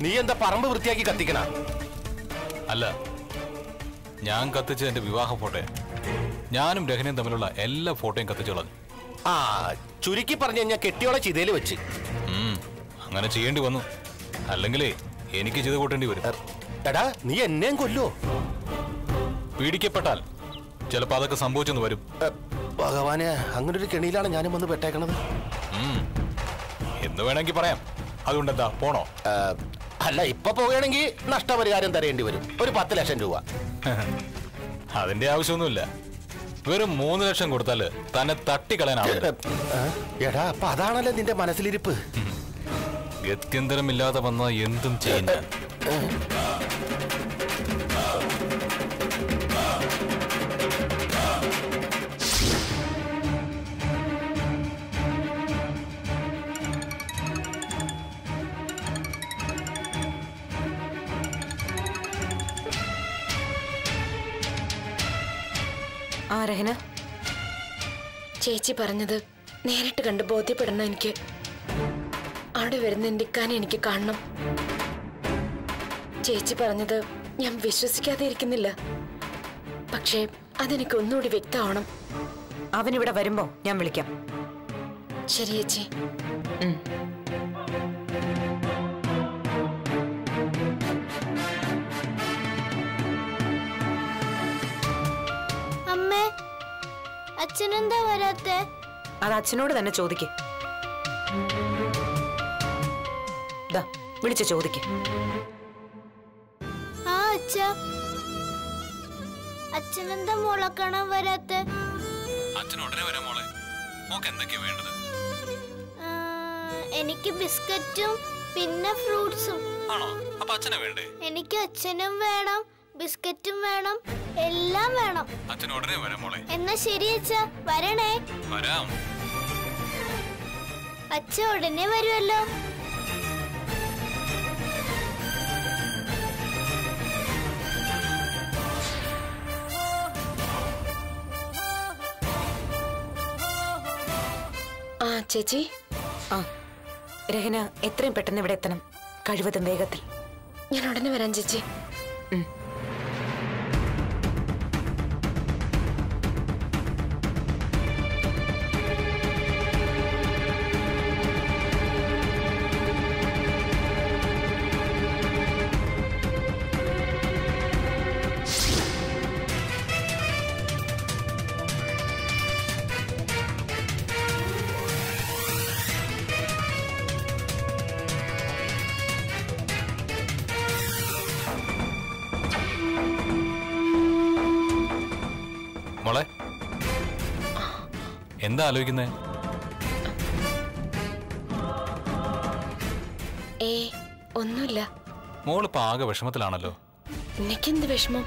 നീ എന്താ പറമ്പ് വൃത്തിയാക്കി കത്തിക്കണ അല്ല ഞാൻ കത്തിച്ച എന്റെ വിവാഹ ഫോട്ടോ ഞാനും രഹനയും തമ്മിലുള്ള എല്ലാ ഫോട്ടോയും കത്തിച്ചു കളഞ്ഞു ആ ചുരുക്കി പറഞ്ഞു കഴിഞ്ഞാൽ കെട്ടിയോളെ ചിതയിൽ വെച്ച് ഉം, അങ്ങനെ ചെയ്യേണ്ടി വന്നു അല്ലെങ്കിലേ എനിക്ക് ചെയ്ത് കൂട്ടേണ്ടി വരും എ, എടാ നീ എന്നെയും കൊല്ലോ പീഡിക്കപ്പെട്ടാൽ ചിലപ്പോൾ അതൊക്കെ സംഭവിച്ചെന്ന് വരും എ, ഭഗവാനെ അങ്ങനെ ഒരു കെണിയിലാണ് ഞാനും വന്ന് പെട്ടേക്കണത് ഉം. എന്ന് വേണമെങ്കിൽ പറയാം അതുകൊണ്ട് എന്താ പോണോ എ, അല്ല ഇപ്പൊ പോവുകയാണെങ്കിൽ നഷ്ടപരിഹാരം തരേണ്ടി വരും ഒരു പത്ത് ലക്ഷം രൂപ അതിന്റെ ആവശ്യമൊന്നുമില്ല വെറും മൂന്ന് ലക്ഷം കൊടുത്താല് തന്നെ തട്ടിക്കളയാനാണ് എ, എ, എടാ അപ്പൊ അതാണല്ലോ നിന്റെ മനസ്സിലിരിപ്പ് ഗത്യന്തരമില്ലാതെ വന്ന എന്തും ചെയ്യാൻ ഞാൻ. ആ രഹന ചേച്ചി പറഞ്ഞത് നേരിട്ട് കണ്ട് ബോധ്യപ്പെടണം എനിക്ക് അവിടെ വരുന്ന എൻ്റെ ഇക്കാനെ എനിക്ക് കാണണം ചേച്ചി പറഞ്ഞത് ഞാൻ വിശ്വസിക്കാതെ ഇരിക്കുന്നില്ല പക്ഷേ അതെനിക്ക് ഒന്നുകൂടി വ്യക്തമാവണം അവനിവിടെ വരുമ്പോ ഞാൻ വിളിക്കാം ശരി ചേച്ചി ഉം. അമ്മേ അച്ഛനെന്താ വരാത്തെ അത് അച്ഛനോട് തന്നെ ചോദിക്ക് ദാ വിളിച്ചു ചോദിക്ക് ആ അച്ഛ അച്ഛനെന്താ മോളെ കാണാൻ വരാത്തെ അച്ഛൻ ഉടനെ വരാം മോളെ മോക്ക് എന്തൊക്കെയാ വേണ്ടത് ആ, എനിക്ക് ബിസ്ക്കറ്റും പിന്നെ ഫ്രൂട്ട്സും ആണോ അപ്പൊ അച്ഛനെ വേണ്ടേ എനിക്ക് അച്ഛനും വേണം ബിസ്ക്കറ്റും വേണം എല്ലാം വേണം അച്ഛൻ ഉടനെ വരാം മോളെ എന്നാ ശരി അച്ഛ വരണേ വരാം അച്ഛ ഉടനെ വരുമല്ലോ ആ ചേച്ചി ആ രഹന എത്രയും പെട്ടെന്ന് ഇവിടെ എത്തണം കഴിവതും വേഗത്തിൽ ഞാൻ ഉടനെ വരാം ചേച്ചി മോളെ എന്താ ആലോചിക്കുന്നേ ഏ ഒന്നുമില്ല മോളിപ്പോ ആകെ വിഷമത്തിലാണല്ലോ എനിക്കെന്ത് വിഷമം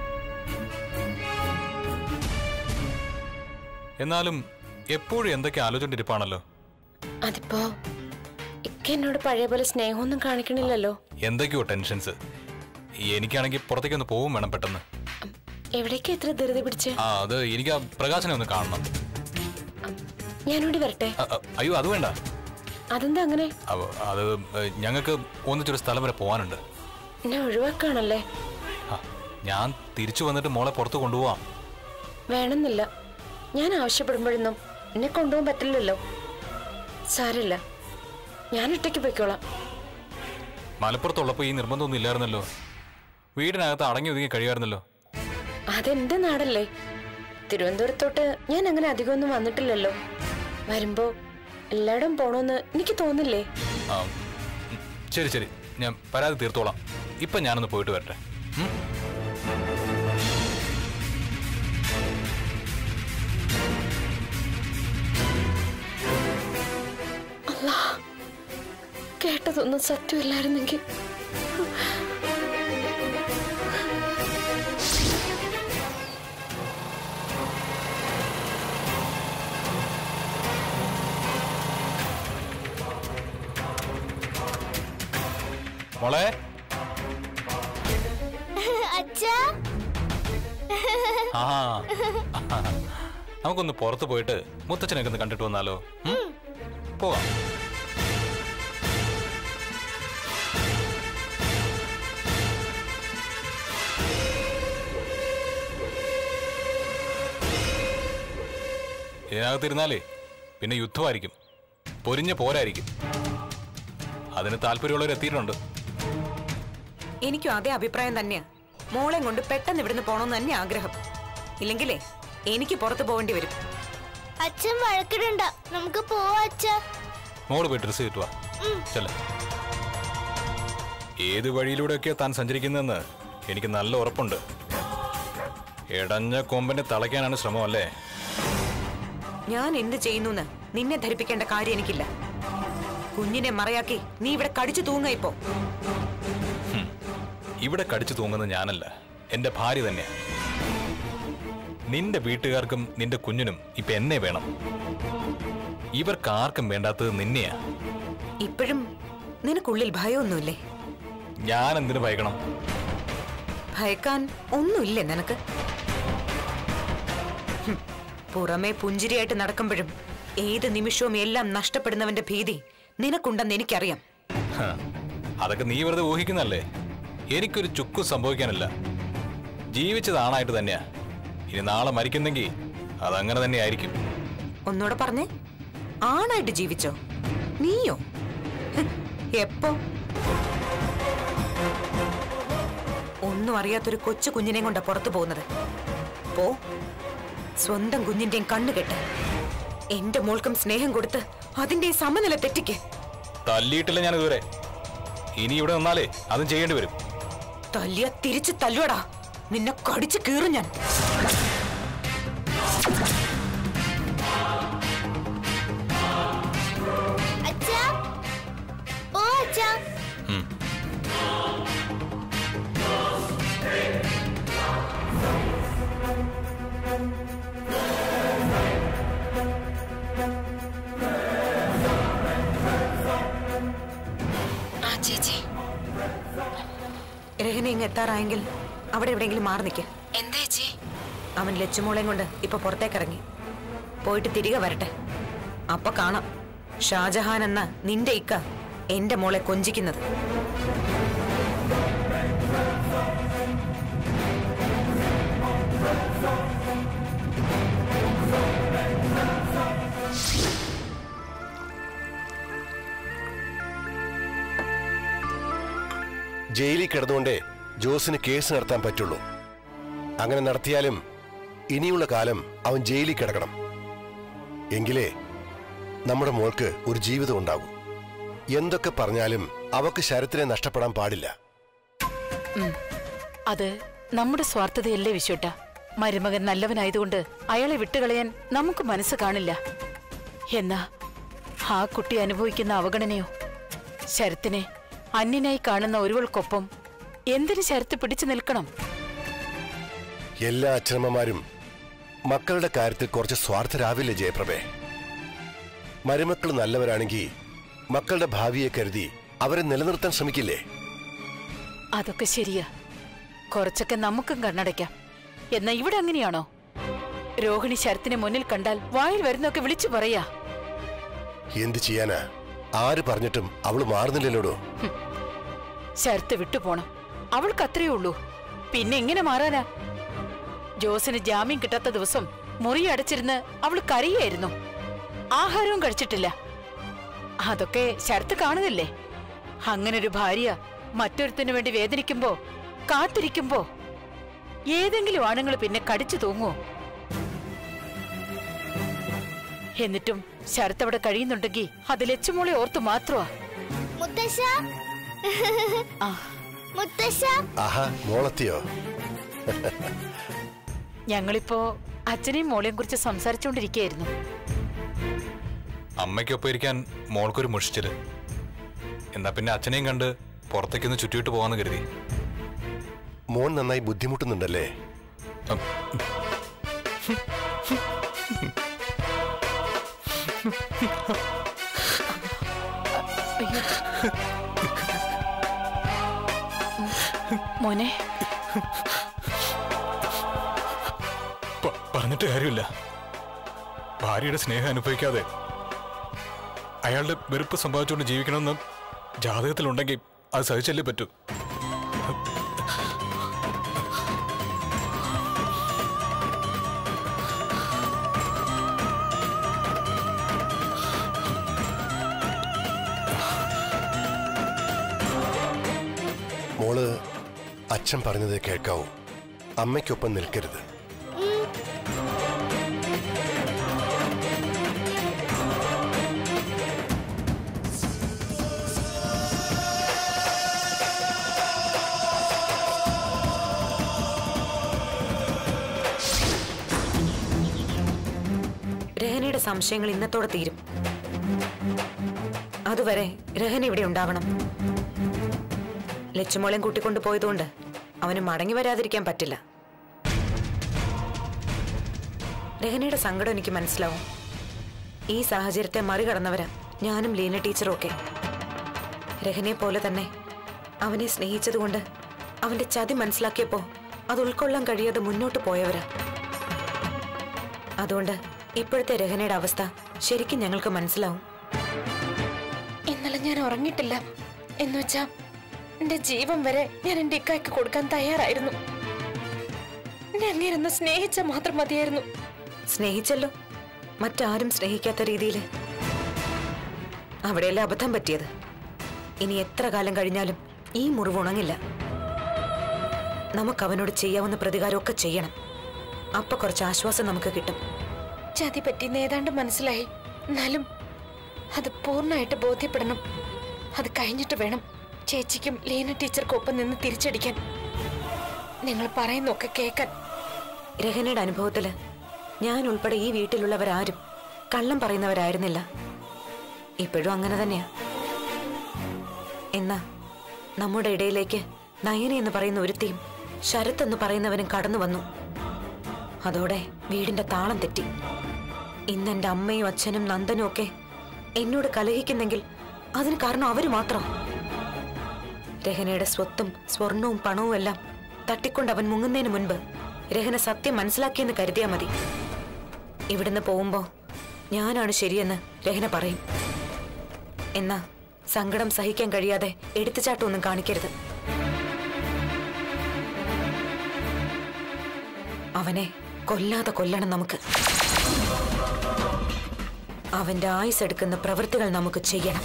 എന്നാലും എപ്പോഴും എന്തൊക്കെ ആലോചിച്ചോണ്ടിരിപ്പാണല്ലോ അതിപ്പോ ഇക്ക എന്നോട് പഴയ പോലെ സ്നേഹമൊന്നും കാണിക്കണില്ലല്ലോ എന്തൊക്കെയോ ടെൻഷൻസ് എനിക്കാണെങ്കിൽ പുറത്തേക്കൊന്ന് പോവും വേണം പെട്ടെന്ന് ഉം, എവിടേക്കാ ഇത്ര ധൃതി പിടിച്ച് ആ അത് എനിക്ക് ആ പ്രകാശനെ ഒന്ന് കാണണം ഞാനോടി വരട്ടെ അ, അ, അയ്യോ അത് വേണ്ട അതെന്താ അങ്ങനെ അവ- അത് ഞങ്ങൾക്ക് ഒന്നിച്ചൊരു സ്ഥലം വരെ പോകാനുണ്ട് എന്നെ ഒഴിവാക്കാണല്ലേ ആ, ഞാൻ തിരിച്ചു വന്നിട്ട് മോളെ പുറത്ത് കൊണ്ടുപോവാം വേണമെന്നില്ല ഞാൻ ആവശ്യപ്പെടുമ്പോഴൊന്നും എന്നെ കൊണ്ടുപോകാൻ പറ്റില്ലല്ലോ സാരമില്ല ഞാൻ ഒറ്റയ്ക്ക് പോയിക്കോളാം മലപ്പുറത്തുള്ളപ്പോൾ ഈ നിർബന്ധമൊന്നും ഇല്ലായിരുന്നല്ലോ വീടിനകത്ത് അടങ്ങി ഒതുങ്ങി കഴിയായിരുന്നല്ലോ അതെന്റെ നാടല്ലേ തിരുവനന്തപുരത്തോട്ട് ഞാൻ അങ്ങനെ അധികമൊന്നും വന്നിട്ടില്ലല്ലോ വരുമ്പോ എല്ലായിടും പോണോന്ന് എനിക്ക് തോന്നില്ലേ ആ, ഉം, ശരി ശരി ഞാൻ പരാതി തീർത്തോളാം ഇപ്പം ഞാനൊന്ന് പോയിട്ട് വരട്ടെ ഉം? കേട്ടതൊന്നും സത്യമില്ലായിരുന്നെങ്കിൽ മോളെ അച്ഛാ ആ നമുക്കൊന്ന് പുറത്ത് പോയിട്ട് മുത്തച്ഛനൊക്കെ ഒന്ന് കണ്ടിട്ട് വന്നാലോ ഉം? പോവാം ഇതിനകത്തിരുന്നാലേ പിന്നെ യുദ്ധമായിരിക്കും പൊരിഞ്ഞ പോരായിരിക്കും അതിന് താല്പര്യമുള്ളവർ എത്തിയിട്ടുണ്ട് എനിക്കും അതേ അഭിപ്രായം തന്നെയാ മോളെ കൊണ്ട് പെട്ടെന്ന് ഇവിടുന്ന് പോണമെന്ന് തന്നെ ആഗ്രഹം ഇല്ലെങ്കിലേ എനിക്ക് പുറത്തു പോകേണ്ടി വരും അച്ഛൻ വഴക്കിടണ്ട നമുക്ക് പോവാ അച്ഛ മോള് പോയി ഡ്രസ്സ് കിട്ടുക ചെല്ല ഏത് വഴിയിലൂടെയൊക്കെയാ താൻ സഞ്ചരിക്കുന്നതെന്ന് എനിക്ക് നല്ല ഉറപ്പുണ്ട് ഇടഞ്ഞ കൊമ്പനെ തളയ്ക്കാനാണ് ശ്രമം അല്ലേ ഞാൻ എന്ത് ചെയ്യുന്നു നിന്നെ ധരിപ്പിക്കേണ്ട കാര്യം എനിക്കില്ല കുഞ്ഞിനെ മറയാക്കി നീ ഇവിടെ കടിച്ചു തൂങ്ങ ഇപ്പോ ഇവിടെ കടിച്ചു തൂങ്ങുന്നത് ഞാനല്ല എന്റെ ഭാര്യ തന്നെയാ നിന്റെ വീട്ടുകാർക്കും നിന്റെ കുഞ്ഞിനും ഇപ്പൊ എന്നെ വേണം ഇവർക്ക് ആർക്കും വേണ്ടാത്തത് നിന്നെയാ ഇപ്പോഴും നിനക്കുള്ളിൽ ഭയമൊന്നുമില്ലേ ഞാൻ എന്തിനു ഭയക്കണം ഭയക്കാൻ ഒന്നുമില്ലേ നിനക്ക് ഹും, പുറമേ പുഞ്ചിരിയായിട്ട് നടക്കുമ്പോഴും ഏത് നിമിഷവും എല്ലാം നഷ്ടപ്പെടുന്നവന്റെ ഭീതി നിനക്കുണ്ടെന്ന് എനിക്കറിയാം ഹ, അതൊക്കെ നീ വെറുതെ ഊഹിക്കുന്നല്ലേ എനിക്കൊരു ചുക്കും സംഭവിക്കാനില്ല ജീവിച്ചത് ആണായിട്ട് തന്നെയാ ഇനി നാളെ മരിക്കുന്നെങ്കിൽ അതങ്ങനെ തന്നെ ആയിരിക്കും ഒന്നുകൂടെ പറഞ്ഞേ ആണായിട്ട് ജീവിച്ചോ നീയോ ഹ്, എപ്പോ ഒന്നും അറിയാത്തൊരു കൊച്ചു കുഞ്ഞിനെ കൊണ്ടാ പുറത്തു പോകുന്നത് പോ സ്വന്തം കുഞ്ഞിന്റെയും കണ്ണു കെട്ട് എന്റെ മോൾക്കും സ്നേഹം കൊടുത്ത് അതിന്റെ സമനില തെറ്റിക്ക് തല്ലിയിട്ടില്ല ഞാൻ ഇതുവരെ ഇനി ഇവിടെ നിന്നാലേ അതും ചെയ്യേണ്ടി വരും തല്ലിയ തിരിച്ചു തല്ലുവടാ നിന്നെ കടിച്ചു കീറും ഞാൻ അച്ഛ ഓ അച്ഛ ഉം. ആ ചേച്ചി രഹന ഇങ്ങ് എത്താറായെങ്കിൽ അവിടെ എവിടെയെങ്കിലും മാറി നിൽക്ക് എന്താ ചേച്ചി അവൻ ലച്ചുമോളെയും കൊണ്ട് ഇപ്പൊ പുറത്തേക്ക് ഇറങ്ങി പോയിട്ട് തിരികെ വരട്ടെ അപ്പൊ കാണാം ഷാജഹാൻ എന്ന നിന്റെ ഇക്ക എന്റെ മോളെ കൊഞ്ചിക്കുന്നത് ജയിലിൽ കിടന്നുകൊണ്ടേ ജോസിന് കേസ് നടത്താൻ പറ്റുള്ളൂ അങ്ങനെ നടത്തിയാലും ഇനിയുള്ള കാലം അവൻ ജയിലിൽ കിടക്കണം എങ്കിലേ നമ്മുടെ മോൾക്ക് ഒരു ജീവിതം ഉണ്ടാകും എന്തൊക്കെ പറഞ്ഞാലും അവക്ക് ശരത്തിനെ നഷ്ടപ്പെടാൻ പാടില്ല അത് നമ്മുടെ സ്വാർത്ഥതയല്ലേ വിശ്വട്ട മരുമകൻ നല്ലവനായതുകൊണ്ട് അയാളെ വിട്ടുകളയാൻ നമുക്ക് മനസ്സ് കാണില്ല എന്നാ ആ കുട്ടി അനുഭവിക്കുന്ന അവഗണനയോ ശരത്തിനെ അന്യനായി കാണുന്ന ഒരുവൾക്കൊപ്പം എന്തിന് ശരത്ത് പിടിച്ചു നിൽക്കണം എല്ലാ അച്ഛനമ്മമാരും മക്കളുടെ കാര്യത്തിൽ കുറച്ച് സ്വാർത്ഥരാവില്ലേ ജയപ്രഭേ മരുമക്കൾ നല്ലവരാണെങ്കിൽ മക്കളുടെ ഭാവിയെ കരുതി അവരെ നിലനിർത്താൻ ശ്രമിക്കില്ലേ അതൊക്കെ ശരിയാ കുറച്ചൊക്കെ നമുക്കും കണ്ണടയ്ക്കാം എന്നാ ഇവിടെ അങ്ങനെയാണോ രോഹിണി ശരത്തിനെ മുന്നിൽ കണ്ടാൽ വായിൽ വരുന്നൊക്കെ വിളിച്ചു പറയാ എന്ത് ചെയ്യാനാ ആര് പറഞ്ഞിട്ടും അവള് മാറുന്നില്ലല്ലോടോ ശരത്ത് വിട്ടുപോണം അവൾക്ക് അത്രയേ ഉള്ളൂ പിന്നെ എങ്ങനെ മാറാനാ ജോസിന് ജാമ്യം കിട്ടാത്ത ദിവസം മുറി അടച്ചിരുന്ന് അവൾ കരയായിരുന്നു ആഹാരവും കഴിച്ചിട്ടില്ല അതൊക്കെ ശരത്ത് കാണുന്നില്ലേ അങ്ങനൊരു ഭാര്യ മറ്റൊരുത്തിന് വേണ്ടി വേദനിക്കുമ്പോ കാത്തിരിക്കുമ്പോ ഏതെങ്കിലും ആണുങ്ങൾ പിന്നെ കടിച്ചു തൂങ്ങുമോ എന്നിട്ടും ശരത്ത് അവിടെ കഴിയുന്നുണ്ടെങ്കിൽ അത് ലച്ചുമോളെ ഓർത്തു മാത്രമാ മുത്തശ്ശ ആ മുത്തശ്ശ ആഹാ മോളെത്തിയോ ഞങ്ങളിപ്പോ അച്ഛനെയും മോളെയും കുറിച്ച് സംസാരിച്ചുകൊണ്ടിരിക്കുകയായിരുന്നു അമ്മയ്ക്കൊപ്പം ഇരിക്കാൻ മോൾക്കൊരു മുഷിച്ചില് എന്നാ പിന്നെ അച്ഛനെയും കണ്ട് പുറത്തേക്കൊന്ന് ചുറ്റിയിട്ട് പോകാന്ന് കരുതി മോൻ നന്നായി ബുദ്ധിമുട്ടുന്നുണ്ടല്ലേ ഉം. അയ്യോ മോനെ പ- പറഞ്ഞിട്ട് കാര്യമില്ല ഭാര്യയുടെ സ്നേഹം അനുഭവിക്കാതെ അയാളുടെ വെറുപ്പ് സംഭവിച്ചുകൊണ്ട് ജീവിക്കണമെന്ന് ജാതകത്തിലുണ്ടെങ്കിൽ അത് സഹിച്ചല്ലേ പറ്റൂ അച്ഛൻ പറഞ്ഞത് കേൾക്കാവൂ അമ്മയ്ക്കൊപ്പം നിൽക്കരുത് രഹനയുടെ സംശയങ്ങൾ ഇന്നത്തോടെ തീരും അതുവരെ രഹന ഇവിടെ ഉണ്ടാവണം ലച്ചുമോളെയും കൂട്ടിക്കൊണ്ടു പോയതുകൊണ്ട് അവന് മടങ്ങി വരാതിരിക്കാൻ പറ്റില്ല രഹനയുടെ സങ്കടം എനിക്ക് മനസ്സിലാവും ഈ സാഹചര്യത്തെ മറികടന്നവരാ ഞാനും ലീന ടീച്ചറും ഒക്കെ രഹനയെ പോലെ തന്നെ അവനെ സ്നേഹിച്ചതുകൊണ്ട് അവന്റെ ചതി മനസ്സിലാക്കിയപ്പോ അത് ഉൾക്കൊള്ളാൻ കഴിയാതെ മുന്നോട്ട് പോയവരാ അതുകൊണ്ട് ഇപ്പോഴത്തെ രഹനയുടെ അവസ്ഥ ശരിക്കും ഞങ്ങൾക്ക് മനസ്സിലാവും ഇന്നലെ ഞാൻ ഉറങ്ങിയിട്ടില്ല എന്നുവെച്ചാ എന്റെ ജീവൻ വരെ ഞാൻ എന്റെ ഇക്കായ്ക്ക് കൊടുക്കാൻ തയ്യാറായിരുന്നു എന്നെ അങ്ങേരുന്ന് സ്നേഹിച്ച മാത്രം മതിയായിരുന്നു സ്നേഹിച്ചല്ലോ മറ്റാരും സ്നേഹിക്കാത്ത രീതിയിൽ അവിടെയല്ലേ അബദ്ധം പറ്റിയത് ഇനി എത്ര കാലം കഴിഞ്ഞാലും ഈ മുറിവ് ഉണങ്ങില്ല നമുക്ക് അവനോട് ചെയ്യാവുന്ന പ്രതികാരമൊക്കെ ചെയ്യണം അപ്പൊ കുറച്ച് ആശ്വാസം നമുക്ക് കിട്ടും ചതി പറ്റിന്ന് ഏതാണ്ട് മനസ്സിലായി എന്നാലും അത് പൂർണ്ണമായിട്ട് ബോധ്യപ്പെടണം അത് കഴിഞ്ഞിട്ട് വേണം ചേച്ചിക്കും ലീന ടീച്ചർക്കും ഒപ്പം നിന്ന് തിരിച്ചടിക്കാൻ നിങ്ങൾ പറയുന്നൊക്കെ കേൾക്കാൻ രഹനയുടെ അനുഭവത്തില് ഞാൻ ഉൾപ്പെടെ ഈ വീട്ടിലുള്ളവരാരും കള്ളം പറയുന്നവരായിരുന്നില്ല ഇപ്പോഴും അങ്ങനെ തന്നെയാ എന്നാ നമ്മുടെ ഇടയിലേക്ക് നയന എന്ന് പറയുന്ന ഒരുത്തിയും ശരത് എന്ന് പറയുന്നവനും കടന്നു വന്നു അതോടെ വീടിന്റെ താളം തെറ്റി ഇന്ന് എന്റെ അമ്മയും അച്ഛനും നന്ദനും ഒക്കെ എന്നോട് കലഹിക്കുന്നെങ്കിൽ അതിന് കാരണം അവര് മാത്രം രഹനയുടെ സ്വത്തും സ്വർണവും പണവും എല്ലാം തട്ടിക്കൊണ്ട് അവൻ മുങ്ങുന്നതിന് മുൻപ് രഹന സത്യം മനസ്സിലാക്കിയെന്ന് കരുതിയാ മതി ഇവിടുന്ന് പോകുമ്പോ ഞാനാണ് ശരിയെന്ന് രഹന പറയും എന്നാ സങ്കടം സഹിക്കാൻ കഴിയാതെ എടുത്തുചാട്ടമൊന്നും കാണിക്കരുത് അവനെ കൊല്ലാതെ കൊല്ലണം നമുക്ക് അവന്റെ ആയുസ് എടുക്കുന്ന പ്രവൃത്തികൾ നമുക്ക് ചെയ്യണം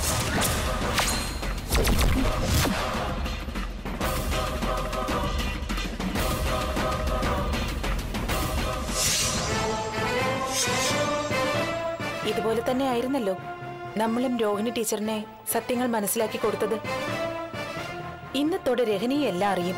ഇതുപോലെ തന്നെ ആയിരുന്നല്ലോ നമ്മളും രോഹിണി ടീച്ചറിനെ സത്യങ്ങൾ മനസ്സിലാക്കി കൊടുത്തത് ഇന്നത്തോടെ രഹനിയെ എല്ലാം അറിയും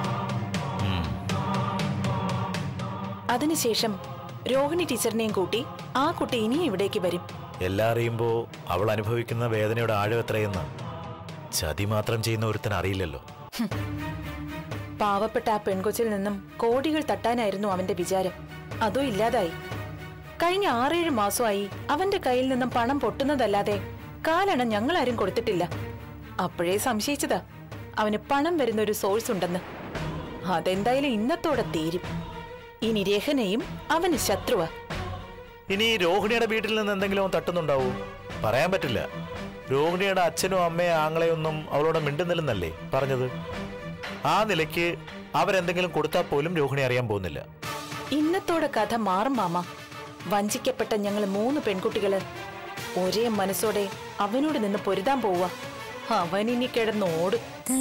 അതിനുശേഷം രോഹിണി ടീച്ചറിനെയും കൂട്ടി ആ കുട്ടി ഇനിയും ഇവിടേക്ക് വരും എല്ലാം അറിയുമ്പോ അവൾ അനുഭവിക്കുന്ന വേദനയുടെ ആഴം എത്രയെന്ന് ചതി മാത്രം ചെയ്യുന്ന ഒരുത്തൻ അറിയില്ലല്ലോ പാവപ്പെട്ട ആ പെൺകൊച്ചിൽ നിന്നും കോടികൾ തട്ടാനായിരുന്നു അവന്റെ വിചാരം അതോ ഇല്ലാതായി കഴിഞ്ഞ ആറേഴ് മാസമായി അവന്റെ കയ്യിൽ നിന്നും പണം പൊട്ടുന്നതല്ലാതെ കാലണ ഞങ്ങളാരും കൊടുത്തിട്ടില്ല അപ്പോഴേ സംശയിച്ചതാ അവന് പണം വരുന്ന ഒരു സോഴ്സ് ഉണ്ടെന്ന് അതെന്തായാലും ഇന്നത്തോടെ തീരും ഇനി രഹനയും അവന് ശത്രുവാ ഇനി രോഹിണിയുടെ വീട്ടിൽ നിന്ന് എന്തെങ്കിലും അവൻ തട്ടുന്നുണ്ടാവൂ പറയാൻ പറ്റില്ല രോഹിണിയുടെ അച്ഛനും അമ്മയും ആങ്ങളെയൊന്നും അവളോട് മിണ്ടുന്നില്ലെന്നല്ലേ പറഞ്ഞത് ആ നിലയ്ക്ക് അവരെന്തെങ്കിലും കൊടുത്താൽ പോലും രോഹിണി അറിയാൻ പോകുന്നില്ല ഇന്നത്തോടെ കഥ മാറും മാമ വഞ്ചിക്കപ്പെട്ട ഞങ്ങൾ മൂന്ന് പെൺകുട്ടികള് ഒരേ മനസ്സോടെ അവനോട് നിന്ന് പൊരുതാൻ പോവാ അവൻ ഇനി കിടന്ന് ഓടും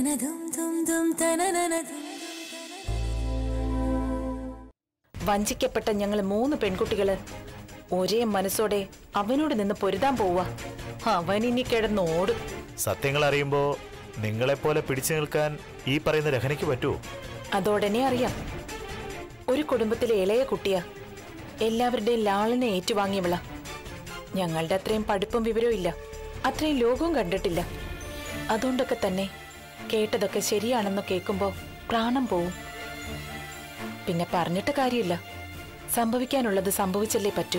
വഞ്ചിക്കപ്പെട്ട ഞങ്ങൾ മൂന്ന് പെൺകുട്ടികള് ഒരേ മനസ്സോടെ അവനോട് നിന്ന് പൊരുതാൻ പോവാ അവൻ ഇനി കിടന്ന് ഓടും സത്യങ്ങൾ അറിയുമ്പോ നിങ്ങളെപ്പോലെ പിടിച്ചു നിൽക്കാൻ ഈ പറയുന്ന രഹനയ്ക്ക് പറ്റുമോ അതോടനെ അറിയാം ഒരു കുടുംബത്തിലെ ഇളയ കുട്ടിയാ എല്ലാവരുടെയും ലാളനെ ഏറ്റുവാങ്ങിയവളാ ഞങ്ങളുടെ അത്രയും പഠിപ്പും വിവരവും ഇല്ല അത്രയും ലോകവും കണ്ടിട്ടില്ല അതുകൊണ്ടൊക്കെ തന്നെ കേട്ടതൊക്കെ ശരിയാണെന്ന് കേൾക്കുമ്പോൾ പ്രാണം പോവും പിന്നെ പറഞ്ഞിട്ട് കാര്യമില്ല സംഭവിക്കാനുള്ളത് സംഭവിച്ചല്ലേ പറ്റൂ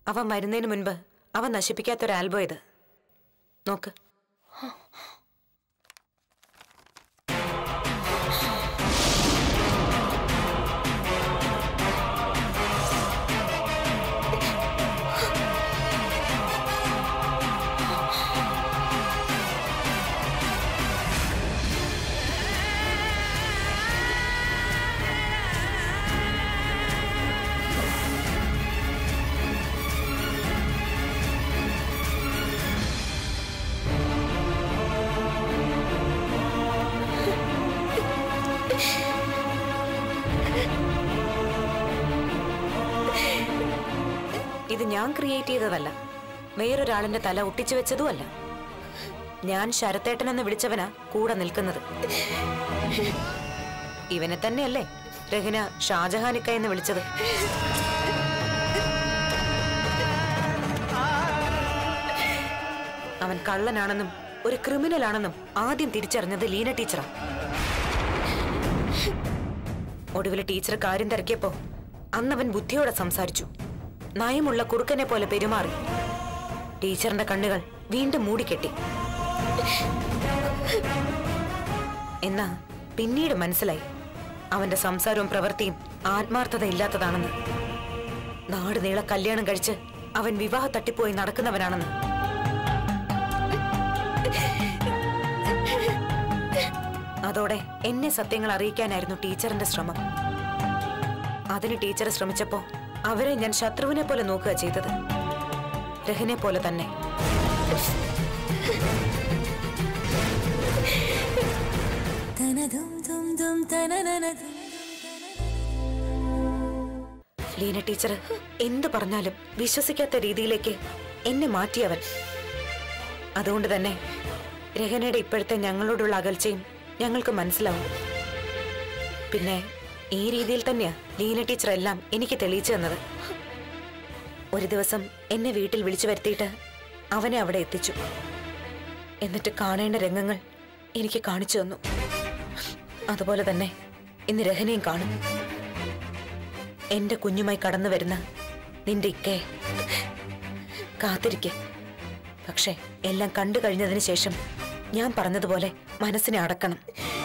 അവൻ വരുന്നതിന് മുൻപ് അവൻ നശിപ്പിക്കാത്തൊരു ആൽബം ഇത് നോക്ക് ഇത് ഞാൻ ക്രിയേറ്റ് ചെയ്തതല്ല വേറൊരാളിന്റെ തല ഒട്ടിച്ചു വെച്ചതുമല്ല ഞാൻ ശരത്തേട്ടൻ എന്ന് വിളിച്ചവനാ കൂടെ നിൽക്കുന്നത് ഇവനെ തന്നെയല്ലേ രഹന ഷാജഹാനിക്ക എന്ന് വിളിച്ചത് അവൻ കള്ളനാണെന്നും ഒരു ക്രിമിനലാണെന്നും ആദ്യം തിരിച്ചറിഞ്ഞത് ലീന ടീച്ചറാ ഒടുവിൽ ടീച്ചർ കാര്യം തിരക്കിയപ്പോ അന്നവൻ ബുദ്ധിയോടെ സംസാരിച്ചു നയമുള്ള കുറുക്കനെ പോലെ പെരുമാറി ടീച്ചറിന്റെ കണ്ണുകൾ വീണ്ടും മൂടിക്കെട്ടി എന്നാ പിന്നീട് മനസ്സിലായി അവന്റെ സംസാരവും പ്രവൃത്തിയും ആത്മാർത്ഥത ഇല്ലാത്തതാണെന്ന് നാട് നീളെ കല്യാണം കഴിച്ച് അവൻ വിവാഹ തട്ടിപ്പോയി നടക്കുന്നവനാണെന്ന് അതോടെ എന്നെ സത്യങ്ങൾ അറിയിക്കാനായിരുന്നു ടീച്ചറിന്റെ ശ്രമം അതിന് ടീച്ചർ ശ്രമിച്ചപ്പോ അവരെ ഞാൻ ശത്രുവിനെ പോലെ നോക്കുക ചെയ്തത് രഹനെ പോലെ തന്നെ ലീന ടീച്ചർ എന്ത് പറഞ്ഞാലും വിശ്വസിക്കാത്ത രീതിയിലേക്ക് എന്നെ മാറ്റിയവൻ അതുകൊണ്ട് തന്നെ രഹനയുടെ ഇപ്പോഴത്തെ ഞങ്ങളോടുള്ള അകൽച്ചയും ഞങ്ങൾക്ക് മനസ്സിലാവും പിന്നെ ഈ രീതിയിൽ തന്നെയാ ലീന ടീച്ചർ എല്ലാം എനിക്ക് തെളിയിച്ചു തന്നത് ഒരു ദിവസം എന്നെ വീട്ടിൽ വിളിച്ചു വരുത്തിയിട്ട് അവനെ അവിടെ എത്തിച്ചു എന്നിട്ട് കാണേണ്ട രംഗങ്ങൾ എനിക്ക് കാണിച്ചു തന്നു അതുപോലെ തന്നെ ഇന്ന് രഹനയും കാണും എന്റെ കുഞ്ഞുമായി കടന്നു വരുന്ന നിന്റെ ഇക്കയെ കാത്തിരിക്കെ പക്ഷെ എല്ലാം കണ്ടു കഴിഞ്ഞതിന് ശേഷം ഞാൻ പറഞ്ഞതുപോലെ മനസ്സിനെ അടക്കണം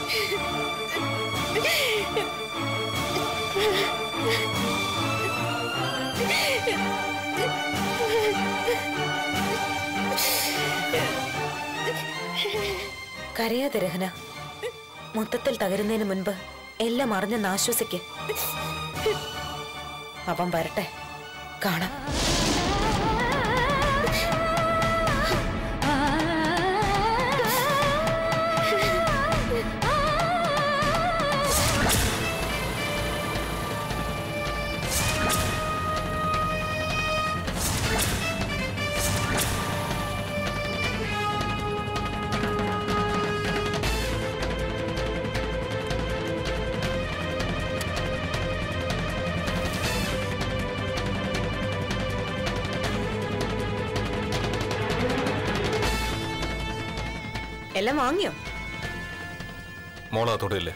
കരയാതെ രഹന മൊത്തത്തിൽ തകരുന്നതിന് മുൻപ് എല്ലാം അറിഞ്ഞെന്ന് ആശ്വസിക്ക് അവൻ വരട്ടെ കാണാം എല്ലാം വാങ്ങിയോ മോളാ തൊടില്ലേ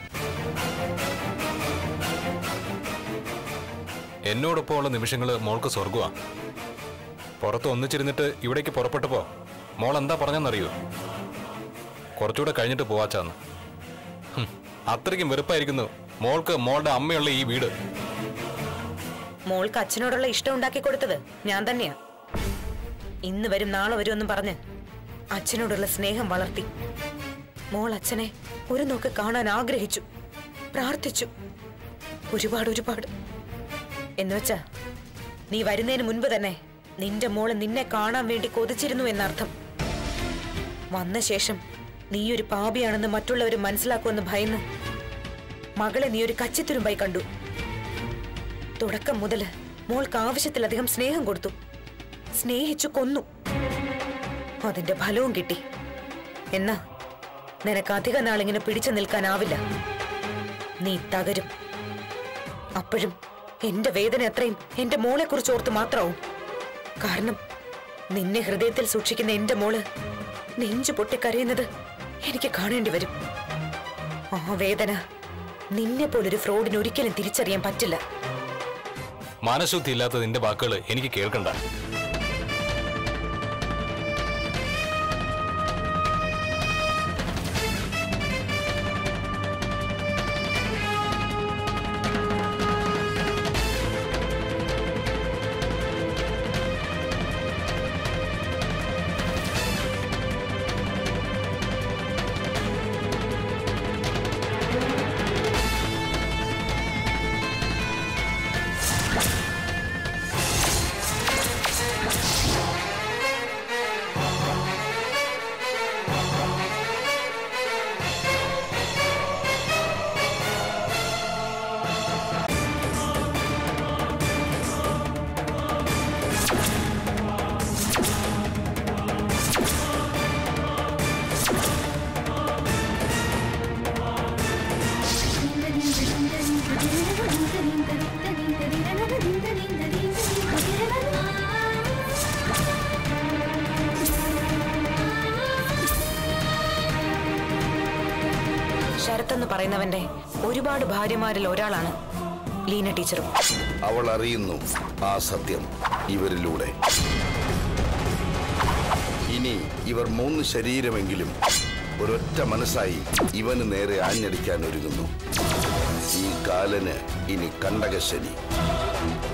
എന്നോടൊപ്പം ഉള്ള നിമിഷങ്ങൾ മോൾക്ക് സ്വർഗമാ പുറത്ത് ഒന്നിച്ചിരുന്നിട്ട് ഇവിടേക്ക് പുറപ്പെട്ടപ്പോ മോൾ എന്താ പറഞ്ഞെന്നറിയോ കുറച്ചുകൂടെ കഴിഞ്ഞിട്ട് പോവാച്ചാന്ന് ഹും, അത്രയ്ക്കും വെറുപ്പായിരിക്കുന്നു മോൾക്ക് മോളുടെ അമ്മയുള്ള ഈ വീട് മോൾക്ക് അച്ഛനോടുള്ള ഇഷ്ടം ഉണ്ടാക്കി കൊടുത്തത് ഞാൻ തന്നെയാ ഇന്ന് വരും നാളെ വരും എന്നും പറഞ്ഞ് അച്ഛനോടുള്ള സ്നേഹം വളർത്തി മോൾ അച്ഛനെ ഒരു നോക്ക് കാണാൻ ആഗ്രഹിച്ചു പ്രാർത്ഥിച്ചു ഒരുപാട് ഒരുപാട് എന്നുവെച്ചാ നീ വരുന്നതിന് മുൻപ് തന്നെ നിന്റെ മോള് നിന്നെ കാണാൻ വേണ്ടി കൊതിച്ചിരുന്നു എന്നർത്ഥം വന്ന ശേഷം നീ ഒരു പാപിയാണെന്ന് മറ്റുള്ളവർ മനസ്സിലാക്കുമെന്ന് ഭയന്ന് മകളെ നീ ഒരു കച്ചിത്തുരുമ്പായി കണ്ടു തുടക്കം മുതല് മോൾക്ക് ആവശ്യത്തിലധികം സ്നേഹം കൊടുത്തു സ്നേഹിച്ചു കൊന്നു അതിന്റെ ഫലവും കിട്ടി എന്നാ നിനക്ക് അധിക നാളിങ്ങനെ പിടിച്ചു നിൽക്കാനാവില്ല നീ തകരും അപ്പോഴും എന്റെ വേദന അത്രയും എന്റെ മോളെ കുറിച്ച് ഓർത്ത് മാത്രമാവും കാരണം നിന്നെ ഹൃദയത്തിൽ സൂക്ഷിക്കുന്ന എന്റെ മോള് നെഞ്ചു പൊട്ടിക്കരയുന്നത് എനിക്ക് കാണേണ്ടി വരും ആ വേദന നിന്നെ പോലൊരു ഫ്രോഡിന് ഒരിക്കലും തിരിച്ചറിയാൻ പറ്റില്ല മനഃശുദ്ധി ഇല്ലാത്ത നിന്റെ വാക്കുകൾ എനിക്ക് കേൾക്കണ്ട ഭരതെന്ന് പറയുന്നവന്റെ ഒരുപാട് ഭാര്യമാരിൽ ഒരാളാണ് ലീന ടീച്ചറും അവൾ അറിയുന്നു ആ സത്യം ഇവരിലൂടെ ഇനി ഇവർ മൂന്ന് ശരീരമെങ്കിലും ഒരൊറ്റ മനസ്സായി ഇവന് നേരെ ആഞ്ഞടിക്കാൻ ഒരുങ്ങുന്നു ഈ കാലന് ഇനി കണ്ടകശനി